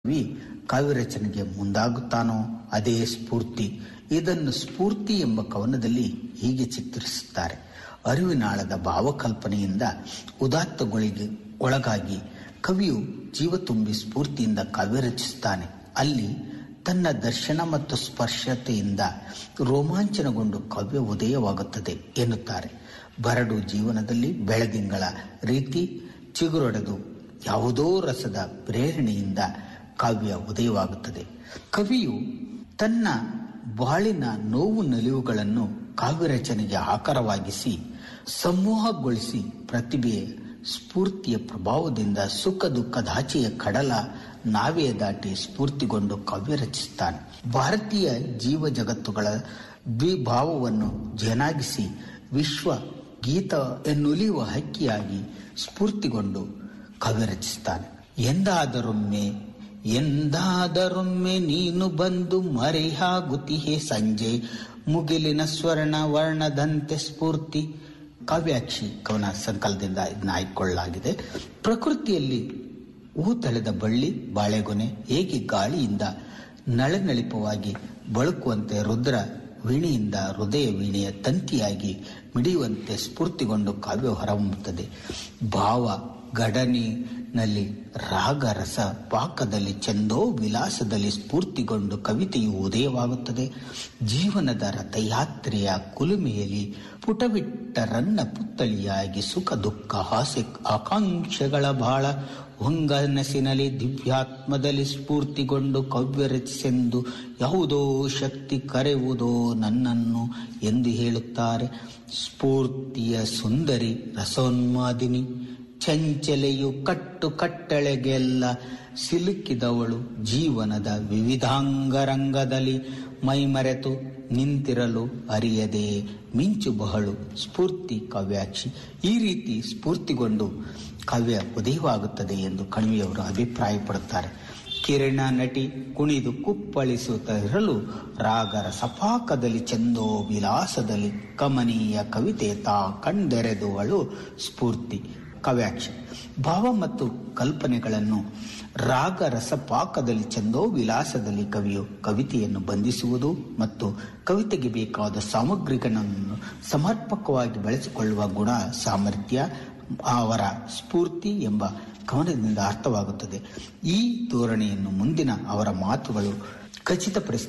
ಕವಿ ಕಾವ್ಯ ರಚನೆಗೆ ಮುಂದಾಗುತ್ತಾನೋ ಅದೇ ಸ್ಫೂರ್ತಿ ಇದನ್ನು ಸ್ಫೂರ್ತಿ ಎಂಬ ಕವನದಲ್ಲಿ ಹೀಗೆ ಚಿತ್ರಿಸುತ್ತಾರೆ ಅರಿವಿನಾಳದ ಭಾವಕಲ್ಪನೆಯಿಂದ ಉದಾತ್ತಗೊಳಿಗೆ ಒಳಗಾಗಿ ಕವಿಯು ಜೀವ ತುಂಬಿ ಸ್ಫೂರ್ತಿಯಿಂದ ಕಾವ್ಯ ರಚಿಸುತ್ತಾನೆ ಅಲ್ಲಿ ತನ್ನ ದರ್ಶನ ಮತ್ತು ಸ್ಪರ್ಶತೆಯಿಂದ ರೋಮಾಂಚನಗೊಂಡು ಕಾವ್ಯ ಉದಯವಾಗುತ್ತದೆ ಎನ್ನುತ್ತಾರೆ ಬರಡು ಜೀವನದಲ್ಲಿ ಬೆಳದಿಂಗಳ ರೀತಿ ಚಿಗುರೊಡೆದು ಯಾವುದೋ ರಸದ ಪ್ರೇರಣೆಯಿಂದ ಕಾವ್ಯ ಉದಯವಾಗುತ್ತದೆ ಕವಿಯು ತನ್ನ ಬಾಳಿನ ನೋವು ನಲಿವುಗಳನ್ನು ಕಾವ್ಯ ರಚನೆಗೆ ಆಕಾರವಾಗಿಸಿ ಸಮೂಹಗೊಳಿಸಿ ಪ್ರತಿಭೆಯ ಸ್ಫೂರ್ತಿಯ ಪ್ರಭಾವದಿಂದ ಸುಖ ದುಃಖದಾಚೆಯ ಕಡಲ ನಾವೇ ದಾಟಿ ಸ್ಫೂರ್ತಿಗೊಂಡು ಕಾವ್ಯ ರಚಿಸುತ್ತಾನೆ ಭಾರತೀಯ ಜೀವ ಜಗತ್ತುಗಳ ದ್ವಿಭಾವವನ್ನು ಜನಾಗಿಸಿ ವಿಶ್ವ ಗೀತ ಎನ್ನುಲಿಯುವ ಹಕ್ಕಿಯಾಗಿ ಸ್ಫೂರ್ತಿಗೊಂಡು ಕಾವ್ಯ ರಚಿಸುತ್ತಾನೆ ಎಂದಾದರೊಮ್ಮೆ ಎಂದಾದರೊಮ್ಮೆ ನೀನು ಬಂದು ಮರೆಯಾಗುತ್ತಿಹೆ ಸಂಜೆ ಮುಗಿಲಿನ ಸ್ವರ್ಣ ವರ್ಣದಂತೆ ಸ್ಫೂರ್ತಿ ಕಾವ್ಯಾಕ್ಷಿ ಕವನ ಸಂಕಲನದಿಂದ ಇದನ್ನ ಆಯ್ಕೊಳ್ಳಲಾಗಿದೆ ಪ್ರಕೃತಿಯಲ್ಲಿ ಹೂ ತಳೆದ ಬಳ್ಳಿ ಬಾಳೆಗೊನೆ ಹೇಗೆ ಗಾಳಿಯಿಂದ ನಳನಳಿಪವಾಗಿ ಬಳುಕುವಂತೆ ರುದ್ರ ವೀಣೆಯಿಂದ ಹೃದಯ ವೀಣೆಯ ತಂತಿಯಾಗಿ ಮಿಡಿಯುವಂತೆ ಸ್ಫೂರ್ತಿಗೊಂಡು ಕಾವ್ಯ ಹೊರಹೊಮ್ಮುತ್ತದೆ ಭಾವ ಗಡನಿನಲ್ಲಿ ರಾಗ ರಸ ಪಾಕದಲ್ಲಿ ಚಂದೋ ವಿಲಾಸದಲ್ಲಿ ಸ್ಫೂರ್ತಿಗೊಂಡು ಕವಿತೆಯು ಉದಯವಾಗುತ್ತದೆ ಜೀವನದ ರಥಯಾತ್ರೆಯ ಕುಲುಮೆಯಲ್ಲಿ ಪುಟವಿಟ್ಟ ರನ್ನ ಪುತ್ತಳಿಯಾಗಿ ಸುಖ ದುಃಖ ಹಾಸ್ಯ ಆಕಾಂಕ್ಷೆಗಳ ಬಾಳ ಹೊಂಗನಸಿನಲ್ಲಿ ದಿವ್ಯಾತ್ಮದಲ್ಲಿ ಸ್ಫೂರ್ತಿಗೊಂಡು ಕಾವ್ಯ ರಚಿಸೆಂದು ಯಾವುದೋ ಶಕ್ತಿ ಕರೆಯುವುದೋ ನನ್ನನ್ನು ಎಂದು ಹೇಳುತ್ತಾರೆ ಸ್ಫೂರ್ತಿಯ ಸುಂದರಿ ರಸೋನ್ಮಾದಿನಿ ಚಂಚಲೆಯು ಕಟ್ಟು ಕಟ್ಟಳೆಗೆಲ್ಲ ಸಿಲುಕಿದವಳು ಜೀವನದ ವಿವಿಧಾಂಗರಂಗದಲ್ಲಿ ಮೈಮರೆತು ನಿಂತಿರಲು ಅರಿಯದೆ ಮಿಂಚು ಬಹಳು ಸ್ಫೂರ್ತಿ ಕಾವ್ಯಾಕ್ಷಿ ಈ ರೀತಿ ಸ್ಫೂರ್ತಿಗೊಂಡು ಕಾವ್ಯ ಉದಯವಾಗುತ್ತದೆ ಎಂದು ಕಣಿವೆಯವರು ಅಭಿಪ್ರಾಯಪಡುತ್ತಾರೆ ಕಿರಣ ನಟಿ ಕುಣಿದು ಕುಪ್ಪಳಿಸುತ್ತಿರಲು ರಾಗರ ಸಪಾಕದಲ್ಲಿ ಚಂದೋ ವಿಲಾಸದಲ್ಲಿ ಕಮನೀಯ ಕವಿತೆ ತಾ ಕಂಡೆರೆದುವಳು ಸ್ಫೂರ್ತಿ ಕಾವ್ಯಾಕ್ಷಿ ಭಾವ ಮತ್ತು ಕಲ್ಪನೆಗಳನ್ನು ರಾಗ ರಸಪಾಕದಲ್ಲಿ ಚಂದೋ ವಿಲಾಸದಲ್ಲಿ ಕವಿಯು ಕವಿತೆಯನ್ನು ಬಂಧಿಸುವುದು ಮತ್ತು ಕವಿತೆಗೆ ಬೇಕಾದ ಸಾಮಗ್ರಿಗಳನ್ನು ಸಮರ್ಪಕವಾಗಿ ಬಳಸಿಕೊಳ್ಳುವ ಗುಣ ಸಾಮರ್ಥ್ಯ ಅವರ ಸ್ಫೂರ್ತಿ ಎಂಬ ಕವನದಿಂದ ಅರ್ಥವಾಗುತ್ತದೆ ಈ ಧೋರಣೆಯನ್ನು ಮುಂದಿನ ಅವರ ಮಾತುಗಳು ಖಚಿತಪಡಿಸುತ್ತವೆ